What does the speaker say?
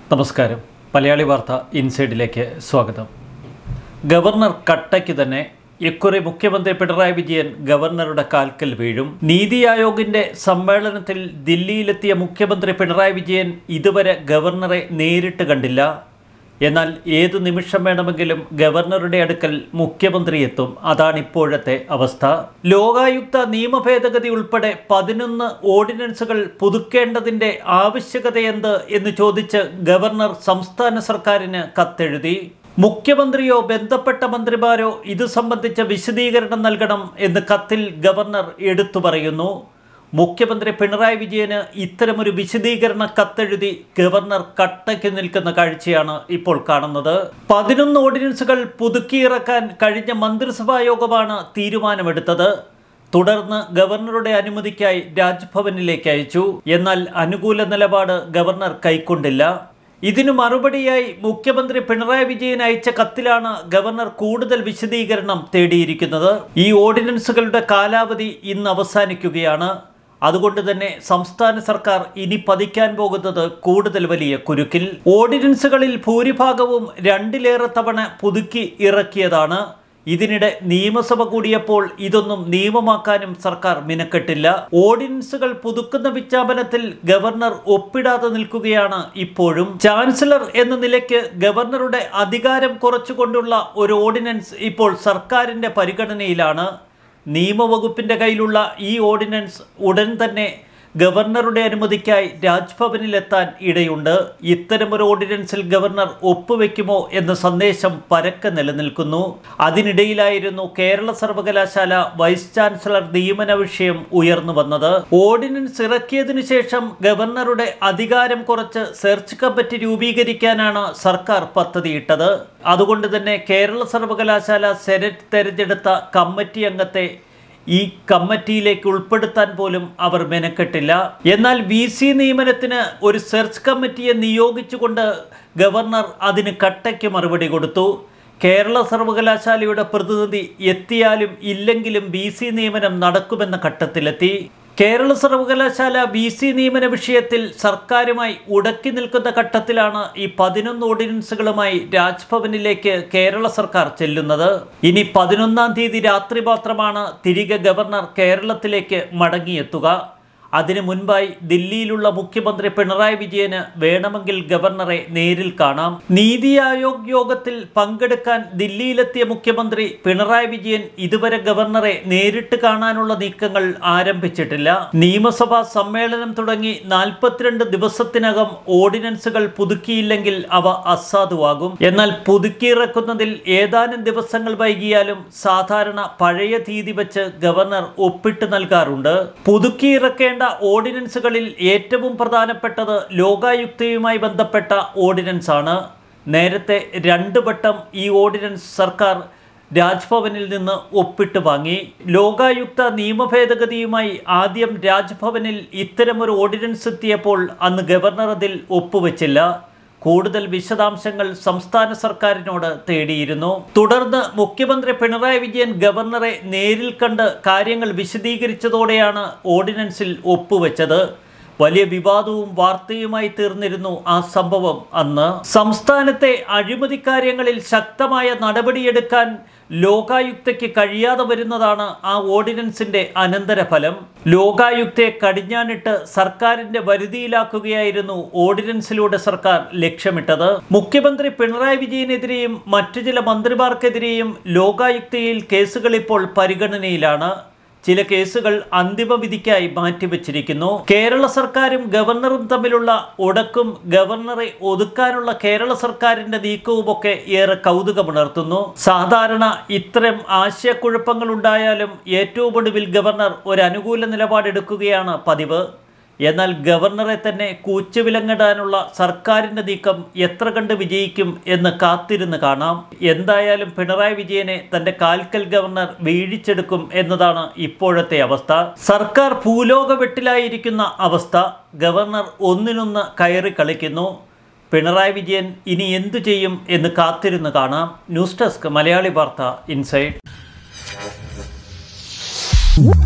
നമസ്കാരം മലയാളി വാർത്ത ഇൻസൈഡിലേക്ക് സ്വാഗതം ഗവർണർ കട്ടയ്ക്ക് തന്നെ ഇക്കുറി മുഖ്യമന്ത്രി പിണറായി വിജയൻ ഗവർണറുടെ കാൽക്കൽ വീഴും നീതി ആയോഗിന്റെ സമ്മേളനത്തിൽ ദില്ലിയിലെത്തിയ മുഖ്യമന്ത്രി പിണറായി വിജയൻ ഇതുവരെ ഗവർണറെ നേരിട്ട് കണ്ടില്ല എന്നാൽ ഏതു നിമിഷം വേണമെങ്കിലും ഗവർണറുടെ അടുക്കൽ മുഖ്യമന്ത്രി എത്തും അതാണ് ഇപ്പോഴത്തെ അവസ്ഥ ലോകായുക്ത നിയമഭേദഗതി ഉൾപ്പെടെ പതിനൊന്ന് ഓർഡിനൻസുകൾ പുതുക്കേണ്ടതിന്റെ ആവശ്യകതയെന്ത് എന്ന് ചോദിച്ച് ഗവർണർ സംസ്ഥാന സർക്കാരിന് കത്തെഴുതി മുഖ്യമന്ത്രിയോ ബന്ധപ്പെട്ട മന്ത്രിമാരോ ഇത് സംബന്ധിച്ച വിശദീകരണം നൽകണം എന്ന് കത്തിൽ ഗവർണർ എടുത്തു പറയുന്നു മുഖ്യമന്ത്രി പിണറായി വിജയന് ഇത്തരമൊരു വിശദീകരണ കത്തെഴുതി ഗവർണർ കട്ടയ്ക്ക് നിൽക്കുന്ന കാഴ്ചയാണ് ഇപ്പോൾ കാണുന്നത് പതിനൊന്ന് ഓർഡിനൻസുകൾ പുതുക്കിയിറക്കാൻ കഴിഞ്ഞ മന്ത്രിസഭാ യോഗമാണ് തീരുമാനമെടുത്തത് തുടർന്ന് ഗവർണറുടെ അനുമതിക്കായി രാജ്ഭവനിലേക്ക് അയച്ചു എന്നാൽ അനുകൂല നിലപാട് ഗവർണർ കൈക്കൊണ്ടില്ല ഇതിനു മറുപടിയായി മുഖ്യമന്ത്രി പിണറായി വിജയൻ അയച്ച കത്തിലാണ് ഗവർണർ കൂടുതൽ വിശദീകരണം തേടിയിരിക്കുന്നത് ഈ ഓർഡിനൻസുകളുടെ കാലാവധി ഇന്ന് അവസാനിക്കുകയാണ് അതുകൊണ്ട് തന്നെ സംസ്ഥാന സർക്കാർ ഇനി പതിക്കാൻ പോകുന്നത് കൂടുതൽ വലിയ കുരുക്കിൽ ഓർഡിനൻസുകളിൽ ഭൂരിഭാഗവും രണ്ടിലേറെ തവണ പുതുക്കി ഇറക്കിയതാണ് ഇതിനിടെ നിയമസഭ കൂടിയപ്പോൾ ഇതൊന്നും നിയമമാക്കാനും സർക്കാർ മിനക്കെട്ടില്ല ഓർഡിനൻസുകൾ പുതുക്കുന്ന വിജ്ഞാപനത്തിൽ ഗവർണർ ഒപ്പിടാതെ നിൽക്കുകയാണ് ഇപ്പോഴും ചാൻസലർ എന്ന നിലയ്ക്ക് ഗവർണറുടെ അധികാരം കുറച്ചുകൊണ്ടുള്ള ഒരു ഓർഡിനൻസ് ഇപ്പോൾ സർക്കാരിന്റെ പരിഗണനയിലാണ് നിയമവകുപ്പിന്റെ കയ്യിലുള്ള ഈ ഓർഡിനൻസ് ഉടൻ തന്നെ ഗവർണറുടെ അനുമതിക്കായി രാജ്ഭവനിലെത്താൻ ഇടയുണ്ട് ഇത്തരമൊരു ഓർഡിനൻസിൽ ഗവർണർ ഒപ്പുവെക്കുമോ എന്ന സന്ദേശം പരക്കെ നിലനിൽക്കുന്നു അതിനിടയിലായിരുന്നു കേരള സർവകലാശാല വൈസ് ചാൻസലർ നിയമന വിഷയം ഉയർന്നു വന്നത് ഓർഡിനൻസ് ഇറക്കിയതിനു ശേഷം ഗവർണറുടെ അധികാരം കുറച്ച് സെർച്ച് കമ്മിറ്റി രൂപീകരിക്കാനാണ് സർക്കാർ പദ്ധതിയിട്ടത് അതുകൊണ്ട് തന്നെ കേരള സർവകലാശാല സെനറ്റ് തെരഞ്ഞെടുത്ത കമ്മിറ്റി അംഗത്തെ ഈ കമ്മിറ്റിയിലേക്ക് ഉൾപ്പെടുത്താൻ പോലും അവർ മെനക്കെട്ടില്ല എന്നാൽ വി സി നിയമനത്തിന് ഒരു സെർച്ച് കമ്മിറ്റിയെ നിയോഗിച്ചുകൊണ്ട് ഗവർണർ അതിന് കട്ടയ്ക്ക് മറുപടി കൊടുത്തു കേരള സർവകലാശാലയുടെ പ്രതിനിധി എത്തിയാലും ഇല്ലെങ്കിലും ബി സി നിയമനം നടക്കുമെന്ന ഘട്ടത്തിലെത്തി കേരള സർവകലാശാല ബി സി നിയമന വിഷയത്തിൽ സർക്കാരുമായി ഉടക്കി നിൽക്കുന്ന ഘട്ടത്തിലാണ് ഈ പതിനൊന്ന് ഓർഡിനൻസുകളുമായി രാജ്ഭവനിലേക്ക് കേരള സർക്കാർ ചെല്ലുന്നത് ഇനി പതിനൊന്നാം തീയതി രാത്രി മാത്രമാണ് തിരികെ ഗവർണർ കേരളത്തിലേക്ക് മടങ്ങിയെത്തുക അതിനു മുൻപായി ദില്ലിയിലുള്ള മുഖ്യമന്ത്രി പിണറായി വിജയന് വേണമെങ്കിൽ ഗവർണറെ നേരിൽ കാണാം നീതി ആയോഗ് യോഗത്തിൽ പങ്കെടുക്കാൻ ദില്ലിയിലെത്തിയ മുഖ്യമന്ത്രി പിണറായി വിജയൻ ഇതുവരെ ഗവർണറെ നേരിട്ട് കാണാനുള്ള നീക്കങ്ങൾ ആരംഭിച്ചിട്ടില്ല നിയമസഭാ സമ്മേളനം തുടങ്ങി നാൽപ്പത്തിരണ്ട് ദിവസത്തിനകം ഓർഡിനൻസുകൾ പുതുക്കിയില്ലെങ്കിൽ അവ അസാധുവാകും എന്നാൽ പുതുക്കിയിറക്കുന്നതിൽ ഏതാനും ദിവസങ്ങൾ വൈകിയാലും സാധാരണ പഴയ തീയതി വെച്ച് ഗവർണർ ഒപ്പിട്ട് നൽകാറുണ്ട് പുതുക്കിയിറക്കേണ്ട ഓർഡിനൻസുകളിൽ ഏറ്റവും പ്രധാനപ്പെട്ടത് ലോകായുക്തയുമായി ബന്ധപ്പെട്ട ഓർഡിനൻസ് ആണ് നേരത്തെ രണ്ട് വട്ടം ഈ ഓർഡിനൻസ് സർക്കാർ രാജ്ഭവനിൽ നിന്ന് ഒപ്പിട്ട് വാങ്ങി ലോകായുക്ത നിയമഭേദഗതിയുമായി ആദ്യം രാജ്ഭവനിൽ ഇത്തരമൊരു ഓർഡിനൻസ് എത്തിയപ്പോൾ അന്ന് ഗവർണർ അതിൽ ഒപ്പുവെച്ചില്ല കൂടുതൽ വിശദാംശങ്ങൾ സംസ്ഥാന സർക്കാരിനോട് തേടിയിരുന്നു തുടർന്ന് മുഖ്യമന്ത്രി പിണറായി വിജയൻ ഗവർണറെ നേരിൽ കണ്ട് കാര്യങ്ങൾ വിശദീകരിച്ചതോടെയാണ് ഓർഡിനൻസിൽ ഒപ്പുവെച്ചത് വലിയ വിവാദവും വാർത്തയുമായി തീർന്നിരുന്നു ആ സംഭവം അന്ന് സംസ്ഥാനത്തെ അഴിമതി കാര്യങ്ങളിൽ ശക്തമായ നടപടിയെടുക്കാൻ ലോകായുക്തയ്ക്ക് കഴിയാതെ വരുന്നതാണ് ആ ഓർഡിനൻസിന്റെ അനന്തരഫലം ലോകായുക്തയെ കടിഞ്ഞാണിട്ട് സർക്കാരിന്റെ വരുതിയിലാക്കുകയായിരുന്നു ഓർഡിനൻസിലൂടെ സർക്കാർ ലക്ഷ്യമിട്ടത് മുഖ്യമന്ത്രി പിണറായി വിജയനെതിരെയും മറ്റു ചില മന്ത്രിമാർക്കെതിരെയും ലോകായുക്തയിൽ കേസുകൾ ഇപ്പോൾ പരിഗണനയിലാണ് ചില കേസുകൾ അന്തിമ വിധിക്കായി മാറ്റിവെച്ചിരിക്കുന്നു കേരള സർക്കാരും ഗവർണറും തമ്മിലുള്ള ഉടക്കും ഗവർണറെ ഒതുക്കാനുള്ള കേരള സർക്കാരിന്റെ നീക്കവുമൊക്കെ ഏറെ കൗതുകമുണർത്തുന്നു സാധാരണ ഇത്തരം ആശയക്കുഴപ്പങ്ങൾ ഉണ്ടായാലും ഏറ്റവും ഒടുവിൽ ഗവർണർ ഒരു അനുകൂല നിലപാടെടുക്കുകയാണ് പതിവ് എന്നാൽ ഗവർണറെ തന്നെ കൂച്ചുവിലങ്ങിടാനുള്ള സർക്കാരിൻ്റെ നീക്കം എത്ര കണ്ട് വിജയിക്കും എന്ന് കാത്തിരുന്ന് കാണാം എന്തായാലും പിണറായി വിജയനെ തൻ്റെ കാൽക്കൽ ഗവർണർ വീഴിച്ചെടുക്കും എന്നതാണ് ഇപ്പോഴത്തെ അവസ്ഥ സർക്കാർ ഭൂലോക വെട്ടിലായിരിക്കുന്ന അവസ്ഥ ഗവർണർ ഒന്നിനൊന്ന് കയറി കളിക്കുന്നു പിണറായി വിജയൻ ഇനി എന്തു ചെയ്യും എന്ന് കാത്തിരുന്ന് കാണാം ന്യൂസ് ഡെസ്ക് മലയാളി വാർത്ത ഇൻസൈഡ്